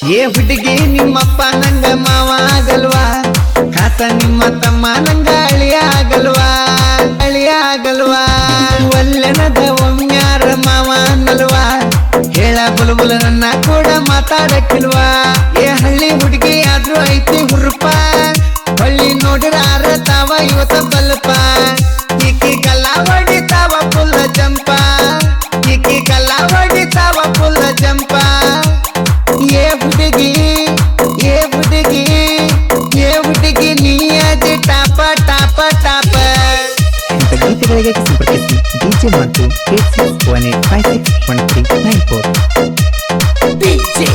ಏ ಹುಡುಗಿ ನಿಮ್ಮಪ್ಪ ನಂಗ ಮಾವ ಆಗಲ್ವಾ ಖಾತ ನಿಮ್ಮ ತಮ್ಮ ನಂಗ ಅಳಿಯ ಆಗಲ್ವಾ ಅಳಿಯ ಆಗಲ್ವಾ ಒಲ್ಲೆನದ ಒಮ್ಮ್ಯಾರ ಮಾವ ಅನ್ನಲ್ವಾ ಹೇಳ ಬುಲ್ಬುಲ ನನ್ನ ಕೂಡ ಮಾತಾಡಕ್ಕಿಲ್ವಾ ಏ ಹಳ್ಳಿ ಹುಡುಗಿ ಆದ್ರೂ ಐತಿ ಹುರುಪ ಹಳ್ಳಿ ನೋಡಿರಾರ ತಾವ ಇವತ್ತ ಬಲ್ಪ ಈಕಿ ಕಲ್ಲ ಹೊಡಿತಾವ ಪುಲ್ಲ ಜಂಪ ಈಕಿ ಕಲ್ಲ ಹೊಡಿತಾವ ಪುಲ್ಲ ಜಂಪ ಏ ಹುಡುಗಿ ಏ ಹುಡುಗಿ ಏ ಹುಡುಗಿ ನೀ ಅದಿ ಟಾಪ ಟಾಪ ಟಾಪ ಇಂಥ ಗೀತೆಗಳಿಗೆ ಸಂಪರ್ಕಿಸಿ ಡಿಜೆ ಮತ್ತು eight six one eight five six one three nine four DJ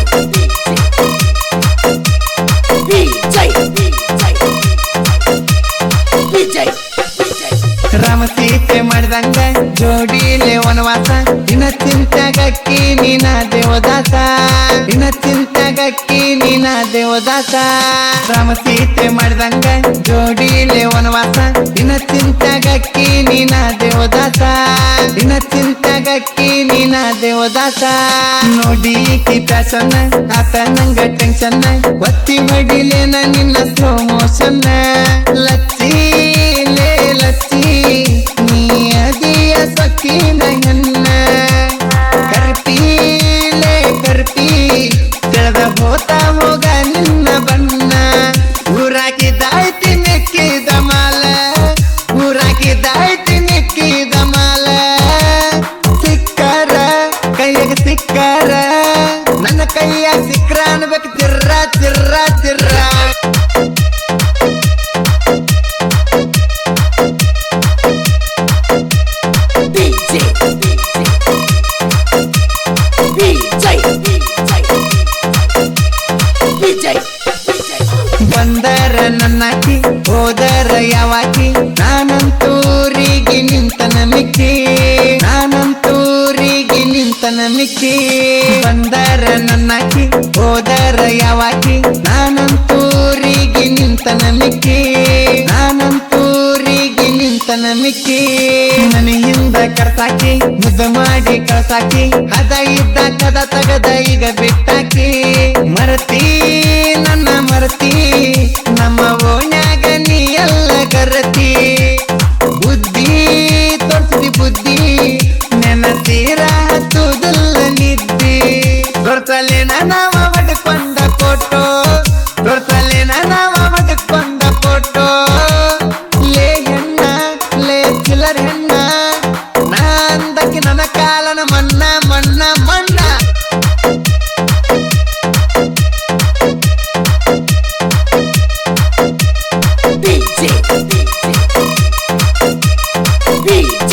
DJ Rama Sita ಮಾಡಿದಂಗ ಜೋಡಿಲೆ ವನವಾಸ ಇನ್ನ ಚಿಂತಾಗಕ್ಕಿ ನೀನ ದೇವದಾಸ ಇನ್ನ ಚಿಂತಾಗಕ್ಕಿ ನೀನ ದೇವದಾಸ ರಾಮ ಸೀತೆ ಮಾಡಿದಂಗ ಜೋಡಿಲೆ ವನವಾಸ ಇನ್ನ ಚಿಂತಾಗಕ್ಕಿ ನೀನ ದೇವದಾಸ ಇನ್ನ ಚಿಂತಾಗಕ್ಕಿ ನೀನ ದೇವದಾಸ ನೋಡಿ ಕಿ ಪ್ಯಾಸನ್ನ ಆತ ನಂಗ ಟೆನ್ಷನ್ ಒತ್ತಿ ಹೊಡಿಲೇನ ನಿನ್ನ ಸ್ಲೋ ಮೋಷನ್ ಲಚ್ಚಿ ಲೇ ಲಚ್ಚಿ ನೀ ಅದಿಯ ಸಖಿನ ಹೆಣ್ಣ ಕರ್ಪಿ ಲೇ ಕರ್ಪಿ ತೆಳೆದ ಹೋತ ಹೋಗ ನಿನ್ನ ಬಣ್ಣ ಊರಾಗಿದ್ದಾಯ್ತಿ ನೆಕ್ಕಿದ ಮಾಲ ಊರಾಗಿದ್ದಾಯ್ತಿ ನೆಕ್ಕಿದ ಮಾಲ ಸಿಕ್ಕಾರ ಕೈಯಾಗ ಸಿಕ್ಕಾರ ನನ್ನ ಕೈಯಾಗ ಸಿಕ್ರ ಅನ್ಬೇಕು ತಿರ್ರ ತಿರ್ರ ತಿರ್ರ DJ DJ DJ ಬಂದರ ನನ್ನಾಕಿ ಹೋದರ ಯಾವಾಕಿ ನಾನಂತೂರಿಗೆ ನಿಂತನ ಮಿಕ್ಕಿ ನಾನಂತೂರಿಗೆ ನಿಂತನ ಮಿಕ್ಕಿ ಬಂದರ ನನ್ನಾಕಿ ಹೋದರ ಯಾವಾಕಿ ನಾನಂತೂರಿಗೆ ನಿಂತನ ಮಿಕ್ಕಿ ನಾನಂತೂರಿಗೆ ನಿಂತನ ಮಿಕ್ಕಿ ನನ್ನ ಹಿಂದ ಕರ್ಸಾಕಿ ಮುದ್ದ ಮಾಡಿ ಕಳ್ಸಾಕಿ ಅದ ಇದ್ದ ಕದ ತಗದ ಈಗ ಬಿಟ್ಟಾಕಿ ಮರತಿ ನನ್ನ ಮರತಿ ನಮ್ಮ ಓಣ್ಯಾಗ ನೀ ಎಲ್ಲ ಗರತಿ ಬುದ್ಧಿ ತೋರ್ಸಿದಿ ಬುದ್ಧಿ ನೆನತೀರ ಹತ್ತುದಿಲ್ಲ ನಿದ್ದಿ ದೊರ್ತಲೇನ ನಾವ ಬಡ್ಕೊಂಡ ಫೋಟೋ ದೊರ್ತಲೇನ ನಾವ ಬಡ್ಕೊಂಡ ಫೋಟೋ ಲೇ ಹೆಣ್ಣ ಲೇ ಚಿಲ್ಲರ್ ಹೆಣ್ಣ ನಾ ಅಂದಕ್ಕೆ ನನ್ನ ಕಾಲನ ಮಣ್ಣ ಮಣ್ಣ ಮಣ್ಣ DJ DJ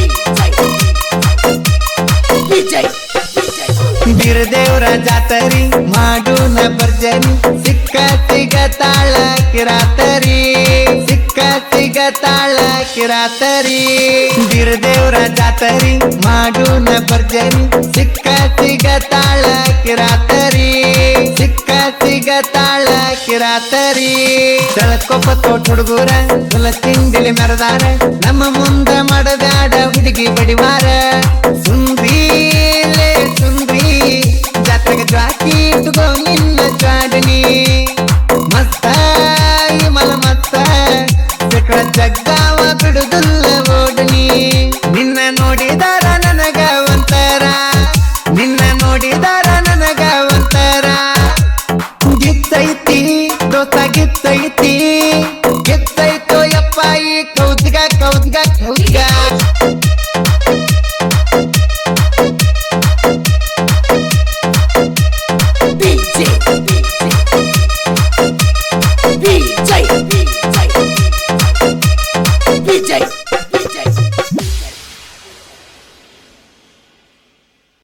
DJ ಬೀರದೇವ್ರ ಜಾತರಿ ಮಾಡೂನ ಭರ್ಜರಿ ಸಿಕ್ಕ ಸಿಗ ತಾಳ ಕಿರಾತರಿ ಸಿಕ್ಕ ಸಿಗ ತಾಳ ಕಿರಾತರಿ ಬೀರದೇವ್ರ ಜಾತರಿ ಮಾಡೂನ ಭರ್ಜರಿ ಸಿಕ್ಕ ಸಿಗ ತಾಳ ಕಿರಾತರಿ ಸಿಕ್ಕ ಸಿಗ ತಾಳ ಕಿರಾತರಿ ತಳಕೊಪ್ಪ ತೋಟ ಹುಡುಗರ ಹೊಲ ತಿಂಡಿಲಿ ಮೆರದಾರ ನಮ್ಮ ಮುಂದ ಮಾಡದಾಡ ಹುಡುಗಿ ಬಡಿವಾರ ಸುಂದರ